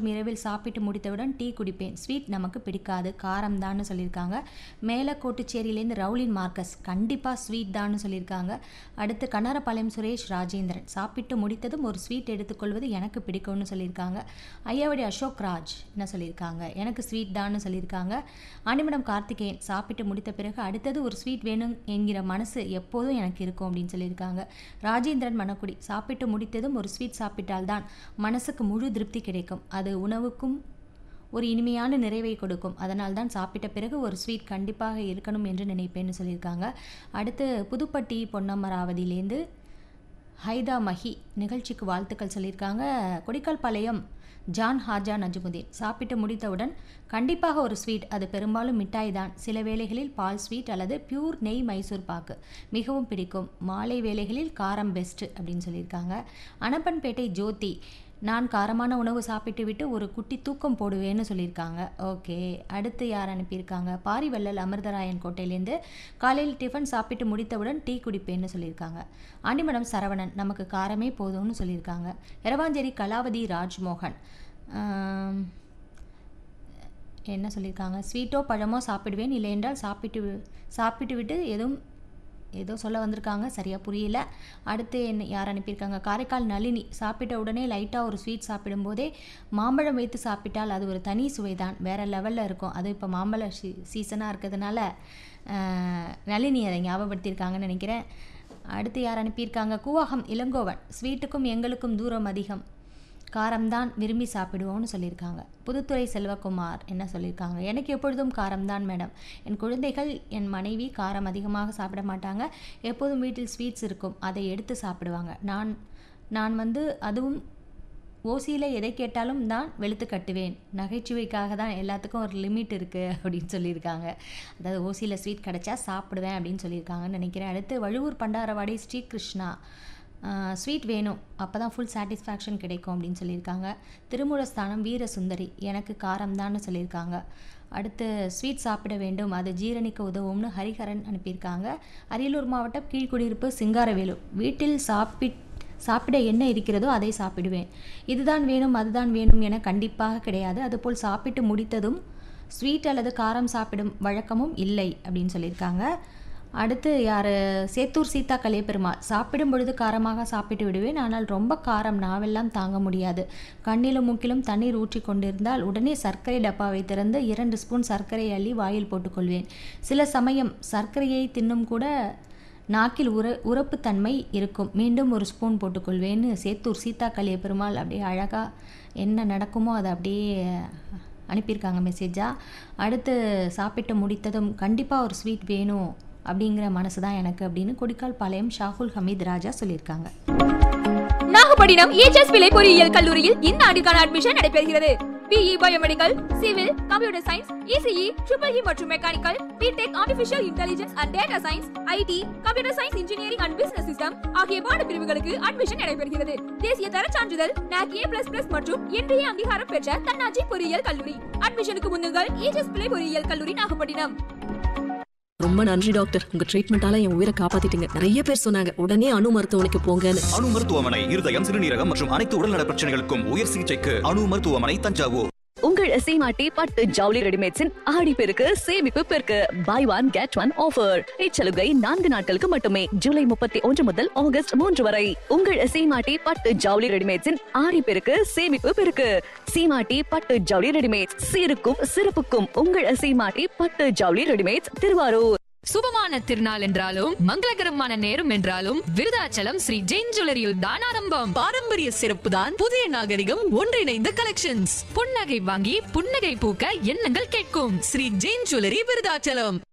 மற்றும் இரவில் சாப்பிட்டு முடித்தவுடன் டீ குடிப்பேன் ஸ்வீட் நமக்கு பிடிக்காது காரம் தான்னு சொல்லியிருக்காங்க மேலக்கோட்டுச்சேரியிலேருந்து ரவுலின் மார்க்கஸ் கண்டிப்பாக ஸ்வீட் தான்னு சொல்லியிருக்காங்க அடுத்து கண்ணாரப்பாளையம் சுரேஷ் ராஜேந்திரன் சாப்பிட்டு முடித்ததும் ஒரு ஸ்வீட் எடுத்துக்கொள்வது எனக்கு பிடிக்கும்னு சொல்லியிருக்காங்க ஐயாவடி அசோக் ராஜ் என்ன சொல்லியிருக்காங்க எனக்கு ஸ்வீட் தான்னு சொல்லியிருக்காங்க ஆண்டிமடம் கார்த்திகேயன் சாப்பிட்டு முடித்த பிறகு அடுத்தது ஒரு ஸ்வீட் வேணும் என்கிற மனசு எப்போதும் எனக்கு இருக்கும் அப்படின்னு சொல்லியிருக்காங்க ராஜேந்திரன் மணக்குடி சாப்பிட்டு முடித்ததும் ஒரு ஸ்வீட் சாப்பிட்டால்தான் மனசுக்கு முழு திருப்தி கிடைக்கும் அது உணவுக்கும் ஒரு இனிமையான நிறைவை கொடுக்கும் அதனால் தான் சாப்பிட்ட பிறகு ஒரு ஸ்வீட் கண்டிப்பாக இருக்கணும் என்று நினைப்பேன்னு சொல்லியிருக்காங்க அடுத்து புதுப்பட்டி பொன்னமராவதியிலேருந்து ஹைதா மஹி நிகழ்ச்சிக்கு வாழ்த்துக்கள் சொல்லியிருக்காங்க கொடிக்கால்பாளையம் ஜான் ஹாஜா நஜமுதீன் சாப்பிட்டு முடித்தவுடன் கண்டிப்பாக ஒரு ஸ்வீட் அது பெரும்பாலும் மிட்டாய் தான் சில வேளைகளில் பால் ஸ்வீட் அல்லது பியூர் நெய் மைசூர் பாக்கு மிகவும் பிடிக்கும் மாலை வேளைகளில் காரம் பெஸ்ட் அப்படின்னு சொல்லியிருக்காங்க அனப்பன்பேட்டை ஜோதி நான் காரமான உணவு சாப்பிட்டு விட்டு ஒரு குட்டி தூக்கம் போடுவேன்னு சொல்லியிருக்காங்க ஓகே அடுத்து யார் அனுப்பியிருக்காங்க பாரிவள்ளல் அமிர்தராயன் கோட்டையிலேருந்து காலையில் டிஃபன் சாப்பிட்டு முடித்தவுடன் டீ குடிப்பேன்னு சொல்லியிருக்காங்க ஆண்டிமடம் சரவணன் நமக்கு காரமே போதும்னு சொல்லியிருக்காங்க எரவாஞ்சேரி கலாவதி ராஜ்மோகன் ஆம், என்ன சொல்லியிருக்காங்க ஸ்வீட்டோ பழமோ சாப்பிடுவேன் இல்லை என்றால் சாப்பிட்டு வி- சாப்பிட்டு விட்டு எதுவும் ஏதோ சொல்ல வந்திருக்காங்க சரியாக புரியல அடுத்து என்ன யார் அனுப்பியிருக்காங்க காரைக்கால் நளினி சாப்பிட்ட உடனே லைட்டாக ஒரு ஸ்வீட் சாப்பிடும்போதே மாம்பழம் வைத்து சாப்பிட்டால் அது ஒரு தனி சுவைதான் வேறு லெவலில் இருக்கும் அது இப்போ மாம்பழ சீ சீசனாக இருக்கிறதுனால ஆஹ், நளினி அதை ஞாபகப்படுத்தியிருக்காங்கன்னு நினைக்கிறேன் அடுத்து யார் அனுப்பியிருக்காங்க கூவாகம் இளங்கோவன் ஸ்வீட்டுக்கும் எங்களுக்கும் தூரம் அதிகம் காரம்தான் விரும்பி சாப்பிடுவோம்னு சொல்லியிருக்காங்க புதுத்துறை செல்வகுமார் என்ன சொல்லியிருக்காங்க எனக்கு எப்பொழுதும் காரம்தான் மேடம் என் குழந்தைகள் என் மனைவி காரம் அதிகமாக சாப்பிட மாட்டாங்க எப்போதும் வீட்டில் ஸ்வீட்ஸ் இருக்கும் அதை எடுத்து சாப்பிடுவாங்க நான் நான் வந்து அதுவும் ஓசியில் எதை கேட்டாலும் தான் வெளுத்து கட்டுவேன் நகைச்சுவைக்காக தான் எல்லாத்துக்கும் ஒரு லிமிட் இருக்குது அப்படின்னு சொல்லியிருக்காங்க அதாவது ஓசியில் ஸ்வீட் கிடைச்சா சாப்பிடுவேன் அப்படின்னு சொல்லியிருக்காங்கன்னு நினைக்கிறேன் அடுத்து வழுவூர் பண்டாரவாடி ஸ்ரீகிருஷ்ணா ஸ்வீட் வேணும் அப்போ தான் ஃபுல் சாட்டிஸ்ஃபேக்ஷன் கிடைக்கும் அப்படின்னு சொல்லியிருக்காங்க திருமூலஸ்தானம் வீர சுந்தரி எனக்கு காரம் தான்னு சொல்லியிருக்காங்க அடுத்து ஸ்வீட் சாப்பிட வேண்டும் அது ஜீரணிக்க உதவும்னு ஹரிஹரன் அனுப்பியிருக்காங்க அரியலூர் மாவட்டம் கீழ்குடியிருப்பு சிங்காரவேலு வீட்டில் சாப்பிட் சாப்பிட என்ன இருக்கிறதோ அதை சாப்பிடுவேன் இதுதான் வேணும் அதுதான் வேணும் என கண்டிப்பாக கிடையாது அதுபோல் சாப்பிட்டு முடித்ததும் ஸ்வீட் அல்லது காரம் சாப்பிடும் வழக்கமும் இல்லை அப்படின்னு சொல்லியிருக்காங்க அடுத்து யார் சேத்தூர் சீதா கலையபெருமாள் சாப்பிடும் பொழுது காரமாக சாப்பிட்டு விடுவேன் ஆனால் ரொம்ப காரம் நாவெல்லாம் தாங்க முடியாது கண்ணிலும் மூக்கிலும் தண்ணீர் ஊற்றி கொண்டிருந்தால் உடனே சர்க்கரை டப்பாவை திறந்து இரண்டு ஸ்பூன் சர்க்கரை அள்ளி வாயில் போட்டுக்கொள்வேன் சில சமயம் சர்க்கரையை தின்னும் கூட நாக்கில் உர உரப்புத்தன்மை இருக்கும் மீண்டும் ஒரு ஸ்பூன் போட்டுக்கொள்வேன்னு சேத்தூர் சீதா கலிய பெருமாள் அப்படியே அழகாக என்ன நடக்குமோ அதை அப்படியே அனுப்பியிருக்காங்க மெசேஜாக அடுத்து சாப்பிட்டு முடித்ததும் கண்டிப்பாக ஒரு ஸ்வீட் வேணும் அப்படிங்கிற மனசு தான் எனக்கு அப்படின்னு கொடிக்கால் பாளையம் ஷாகுல் ஹமீத் ராஜா சொல்லியிருக்காங்க நாகப்பட்டினம் ஏஜஸ் பிள்ளை பொறியியல் கல்லூரியில் இந்த ஆண்டிற்கான அட்மிஷன் நடைபெறுகிறது BE biomedical civil computer science ECE triple E மற்றும் mechanical BTech artificial intelligence and data science IT computer science engineering and business system ஆகிய பாட பிரிவுகளுக்கு அட்மிஷன் நடைபெறுகிறது தேசிய தர சான்றிதழ் NAC A++ மற்றும் இன்றைய அங்கீகாரம் பெற்ற தன்னாட்சி பொறியியல் கல்லூரி அட்மிஷனுக்கு முன்னுங்கள் ஏஜஸ் பிள்ளை பொறியியல் கல்லூரி நாகப்பட்டினம் ரொம்ப நன்றி டாக்டர் உங்க ட்ரீட்மெண்டால என் உயிரை காப்பாத்திட்டீங்க நிறைய பேர் சொன்னாங்க உடனே அணு மருத்துவமனைக்கு போங்கன்னு அணு மருத்துவமனை இருதயம் சிறுநீரகம் மற்றும் அனைத்து உடல்நல பிரச்சனைகளுக்கும் உயர் சிகிச்சைக்கு அணு மருத்துவமனை தஞ்சாவூர் உங்கள் சீமாட்டி பட்டு ஜவுளி ரெடிமேட்ஸின் ஆடி பெருக்கு சேமிப்பு பெருக்கு buy one get one offer இச்சலுகை நான்கு நாட்களுக்கு மட்டுமே ஜூலை முப்பத்தி ஒன்று முதல் ஆகஸ்ட் மூன்று வரை உங்கள் சீமாட்டி பட்டு ஜவுளி ரெடிமேட்ஸின் ஆடி பெருக்கு சேமிப்பு பெருக்கு சீமாட்டி பட்டு ஜவுளி ரெடிமேட்ஸ் சீருக்கும் சிறப்புக்கும் உங்கள் சீமாட்டி பட்டு ஜவுளி ரெடிமேட்ஸ் திருவாரூர் சுபமான திருநாள் என்றாலும் மங்களகரமான நேரம் என்றாலும் விருதாச்சலம் ஸ்ரீ ஜெயின் ஜுவல்லரியில் தான் ஆரம்பம் பாரம்பரிய சிறப்பு தான் புதிய நாகரிகம் ஒன்றிணைந்த கலெக்ஷன்ஸ் புன்னகை வாங்கி புன்னகை பூக்க எண்ணங்கள் கேட்கும் ஸ்ரீ ஜெயின் ஜுவல்லரி விருதாச்சலம்